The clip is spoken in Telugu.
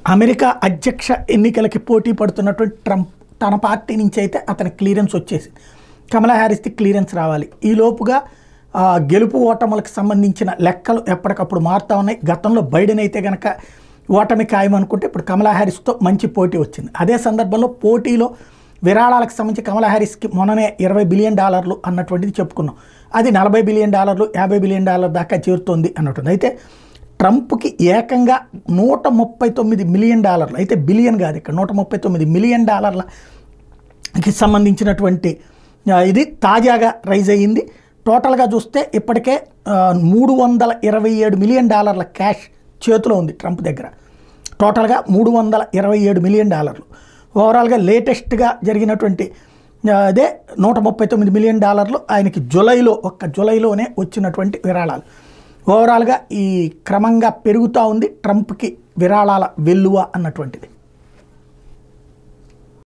అమెరికా అధ్యక్ష ఎన్నికలకి పోటీ పడుతున్నటువంటి ట్రంప్ తన పార్టీ నుంచి అయితే అతని క్లియరెన్స్ వచ్చేసింది కమలా హ్యారిస్కి క్లియరెన్స్ రావాలి ఈ లోపుగా ఆ, గెలుపు ఓటములకు సంబంధించిన లెక్కలు ఎప్పటికప్పుడు మారుతూ ఉన్నాయి గతంలో బైడెన్ అయితే కనుక ఓటమి ఖాయం అనుకుంటే ఇప్పుడు కమలా హ్యారిస్తో మంచి పోటీ వచ్చింది అదే సందర్భంలో పోటీలో విరాళాలకు సంబంధించి కమలా హ్యారిస్కి మొన్ననే ఇరవై బిలియన్ డాలర్లు అన్నటువంటిది చెప్పుకున్నాం అది నలభై బిలియన్ డాలర్లు యాభై బిలియన్ డాలర్ దాకా చేరుతోంది అన్నట్టుంది అయితే ట్రంప్కి ఏకంగా నూట ముప్పై తొమ్మిది మిలియన్ డాలర్లు అయితే బిలియన్ కాదు ఇక్కడ నూట ముప్పై తొమ్మిది మిలియన్ డాలర్లకి సంబంధించినటువంటి ఆ, ఇది తాజాగా రైజ్ అయ్యింది టోటల్గా చూస్తే ఇప్పటికే ఆ, మూడు వందల ఇరవై ఏడు మిలియన్ డాలర్ల క్యాష్ చేతిలో ఉంది ట్రంప్ దగ్గర టోటల్గా మూడు వందల ఇరవై ఏడు మిలియన్ డాలర్లు ఓవరాల్గా లేటెస్ట్గా జరిగినటువంటి ఆ, అదే నూట ముప్పై తొమ్మిది మిలియన్ డాలర్లు ఆయనకి జులైలో ఒక్క జులైలోనే వచ్చినటువంటి విరాళాలు ఓవరాల్గా ఈ క్రమంగా పెరుగుతూ ఉంది ట్రంప్కి విరాళాల వెల్లువ అన్నటువంటిది